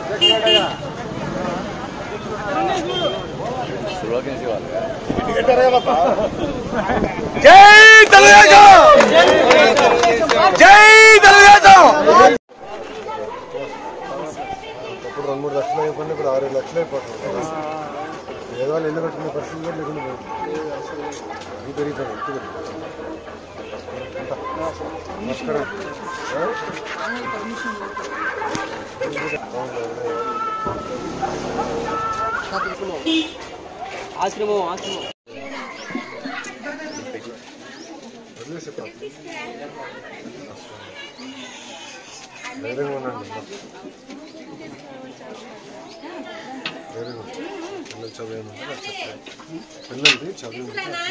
జై తెలుగుదేశం జై తెలుగుదేశం అప్పుడు రెండు మూడు లక్షలు అయిపోయింది ఇప్పుడు ఆరు లక్షలు అయిపోతుంది పేదవాళ్ళు ఇల్లు కట్టుకునే పరిస్థితి కూడా లేకుండా పోయింది ఇది పెరిగిపోయింది ఇంటి పెరిగిపోయింది ఉంటా. నమస్కారం ఆ? ఆశ్రమం ఆశ్రమం వదిలేసి పాపం. ధైర్యంగా ఉండండి ధైర్యంగా ఉండండి. పిల్లలు చదివాను పిల్లలది చదివి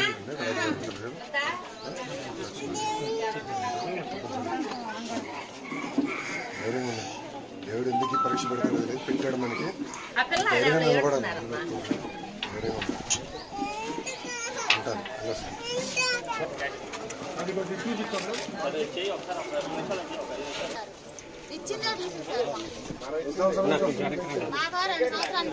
ధైర్యంగా ఉండండి దేవుడు ఎందుకు ఈ పరీక్ష పెడతాడు తెలియదు పెట్టాడు మనకి ధైర్యంగా నిలబడాలి ధైర్యంగా ఉండాలి. ఉంటాను వెళ్ళొస్తాను. ఇచ్చిందే తీసుకుంటారు మాకు రెండు సంవత్సరాలు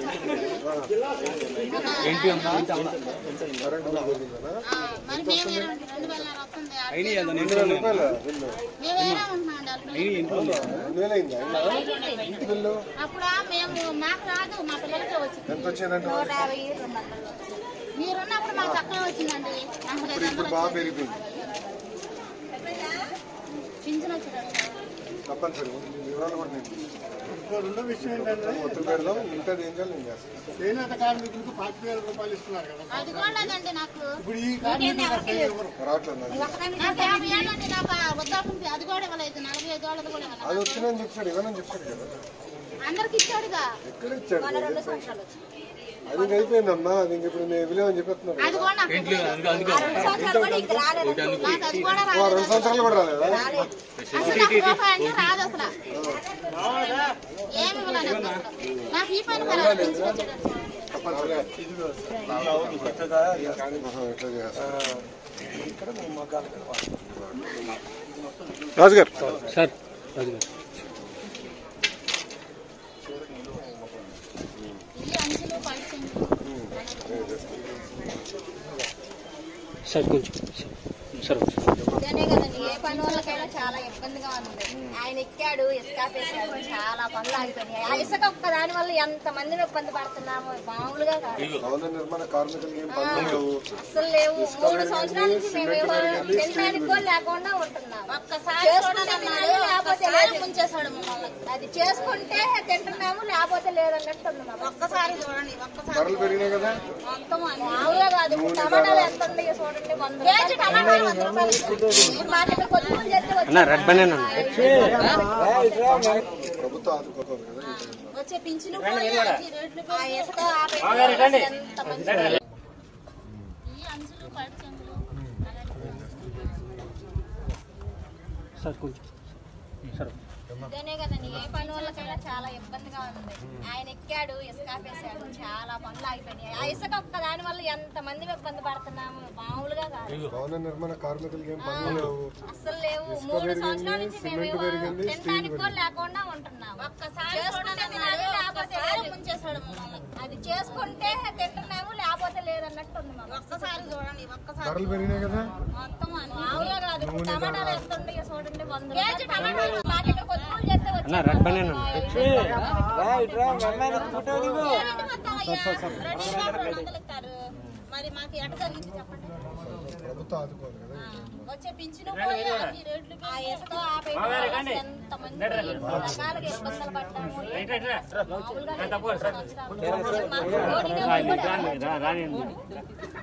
కరెంట్ బిల్ పెరిగిందనా? మరి మేము రెండు వేల వస్తుంది రెండు వేల రూపాయలు బిల్లు మేము వేరే ఉంటున్నామండి రెండు వేలు అయిందా ఇంటి బిల్లు అప్పుడు మేము మాకు రాదు మా పిల్లలకే వచ్చింది ఎంత వచ్చిందంటే నూట యాభై మీరున్నప్పుడు మాకు తక్కువ వచ్చిందండి నలభై ఇప్పుడు ఇప్పుడు బాగా పెరిగిపోయింది పింఛన్ వచ్చేటప్పుడు తప్పనిసరి మీ వివరాలు కూడా నేను రెండో విషయం ఏంటంటే ఒత్తిడి పెడదాం ఇంకా ఏం చేయాలి నేను చేస్తాను చేనేత కార్మికులకు పాతిక వేల రూపాయలు ఇస్తున్నారు కదా అది కూడా లేదండి నాకు ఇప్పుడు ఈ కార్మికులు రావట్లేదు నాకు. నాకు యాభై ఏళ్ళండి నాకు ఆ వృద్ధాప్యం అది కూడా ఇవ్వలేదు నలభై ఐదు వాళ్ళది కూడా ఇవ్వలేదు అది వచ్చిందని చెప్పాడు ఇవ్వనని చెప్పాడు కదా అందరికి ఇచ్చాడుగా ఎక్కడ ఇచ్చాడు రెండు సంవత్సరాలు వచ్చింది అది ఇంక అయిపోయిందమ్మా అది ఇంక ఇప్పుడు నేను విలువని చెప్పేస్తున్నాను అది కూడా నాకు ఇవ్వలేదు. ఆ రెండు సంవత్సరాలు కూడా ఇంక రాలేదు. నాకు అది కూడా ఓ, రాలేదు రెండు సంవత్సరాలు కూడా రాలేదా అసలు నాకు రూపాయి అంటే రాదు అసలు ఏమి ఇవ్వలేదు నాకు అసలు. నాకు ఈ పని కూడా రాదు. పింఛన్ వచ్చేటప్పుడు. తప్పనిసరిగా ఆహా, ఎట్లా చేయాలి? రాజుగారు సార్ రాజుగారు ఈ అంచులు పడిచింది సార్ కొంచెం సార్ ఇదేనే కదండి ఏ పని వాళ్ళకైనా చాలా ఇబ్బందిగా ఉంది ఆయన ఎక్కాడు ఇసుక వేసాడు చాలా పనులు ఆగిపోయినాయి ఆ ఇసుక ఒక్క దాని వల్ల ఎంత మందిని ఇబ్బంది పడుతున్నామో మామూలుగా కాదు భవన నిర్మాణ కార్మికులకి ఏం పనులు లేవు అసలు లేవు మూడు సంవత్సరాల నుంచి మేము ఏమో తినడానికి కూడా లేకుండా ఉంటున్నాం ఒక్కసారి చేసుకుంటే తినాలి, లేకపోతే ఒక్కసారి లేదు. ముంచేశాడు మమ్మల్ని అది చేసుకుంటే తింటున్నాము లేకపోతే లేదన్నట్టు ఉంది మాకు. ఒక్కసారి చూడండి ఒక్కసారి ధరలు పెరిగినాయి కదా మొత్తం అన్ని. మామూలుగా కాదు ఇప్పుడు టమాటాలు ఎంత ఉన్నాయో చూడండి వంద కేజీ టమాటాలు వంద రూపాయలు ఈ మార్కెట్ కొనుగోలు చేస్తే వచ్చి అన్న రెడ్ బనానా ప్రభుత్వం ఆదుకోవాలి కదా ఈ టైంలో. వచ్చే పింఛను పోయి ఈ రేట్లు ఆ ఇసుక ఆపేసి ఎంత మంచి ఈ అంచులు పడిచెంగులు సార్ కొంచెం సార్ ఇదేనే కదండి ఏ పని వాళ్ళకైనా చాలా ఇబ్బందిగా ఉంది ఆయన ఎక్కాడు ఇసుక వేసాడు చాలా పనులు ఆగిపోయినాయి ఆ ఇసుక ఒక్క దాని వల్ల ఎంత మంది ఇబ్బంది పడుతున్నాము మామూలుగా కాదు భవన నిర్మాణ కార్మికులకి ఏం పనులు లేవు అసలు లేవు మూడు సంవత్సరాల నుంచి మేము సిమెంట్ పెరిగింది, తినడానికి కూడా లేకుండా ఉంటున్నాం ఒక్కసారి చేసుకుంటే చూడండి తినాలి, లేకపోతే ఒక్కసారి లేదు. ముంచేశాడు మమ్మల్ని అది చేసుకుంటే తింటున్నాము లేకపోతే లేదన్నట్టు ఉంది మాకు. ఒక్కసారి చూడండి ఒక్కసారి ధరలు పెరిగినాయి కదా మొత్తం అన్ని. మామూలుగా కాదు ఇప్పుడు టమాటాలు ఎంత ఉన్నాయో చూడండి వంద కేజీ టమాటాలు మార్కెట్ కొనుగోలు చేస్తే వచ్చి అన్న రెడ్ బనానా ఏంటి మొత్తం అయ్యా? రెడీగా రెండు వందలు ఇస్తారు. మరి మాకు ఎట జరిగింది చెప్పండి ప్రభుత్వం ఆదుకోవాలి కదా ఆ, వచ్చే పింఛను పోయి అన్ని రేట్లు ఆ ఇసుక ఆపేయడం ఎంత మంది రకాలుగా ఇబ్బందులు పడ్డాము మామూలుగా లేదు. సంవత్సరాలు. మాకు రోడ్డు మీద కూడా రాని